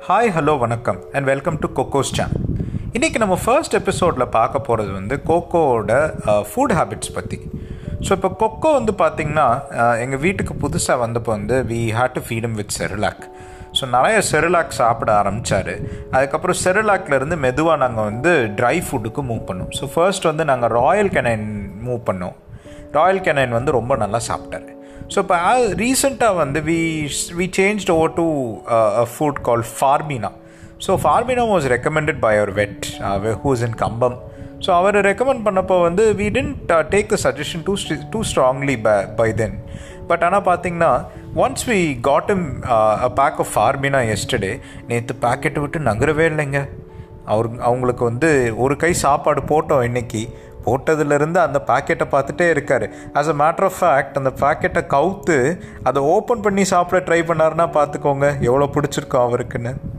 hi hello வணக்கம் and welcome to Coco's channel இன்றைக்கி நம்ம ஃபர்ஸ்ட் எபிசோடில் பார்க்க போகிறது வந்து கோகோவோட ஃபுட் ஹேபிட்ஸ் பற்றி ஸோ இப்போ கொக்கோ வந்து பார்த்திங்கன்னா எங்கள் வீட்டுக்கு புதுசாக வந்தப்போ வந்து we had to feed him with Cerelac so நிறைய செருலாக் சாப்பிட ஆரம்பித்தார் அதுக்கப்புறம் செருலாக்லேருந்து மெதுவாக நாங்கள் வந்து ட்ரை ஃபுட்டுக்கு மூவ் பண்ணோம் ஸோ ஃபர்ஸ்ட் வந்து நாங்கள் ராயல் கெனைன் மூவ் பண்ணோம் ராயல் கெனைன் வந்து ரொம்ப நல்லா சாப்பிட்டாரு ஸோ இப்போ ரீசெண்டாக வந்து we we change over to food call Farmina so Farmina was recommended by our vet who's in Cumbum so our recommend பண்ணப்போ வந்து we tend take the suggestion too too strongly by by then but ஆனால் பார்த்தீங்கன்னா once we got him a pack of Farmina yesterday நேற்று பேக்கெட்டை விட்டு நகரவே இல்லைங்க அவர் அவங்களுக்கு வந்து ஒரு கை சாப்பாடு போட்டோம் இன்னைக்கு போட்டதுலேருந்து அந்த பாக்கெட்டை பார்த்துட்டே இருக்கார் as a matter of fact அந்த பாக்கெட்டை கவுத்து அதை ஓப்பன் பண்ணி சாப்பிட ட்ரை பண்ணாருன்னா பார்த்துக்கோங்க எவ்வளோ பிடிச்சிருக்கோம் அவருக்குன்னு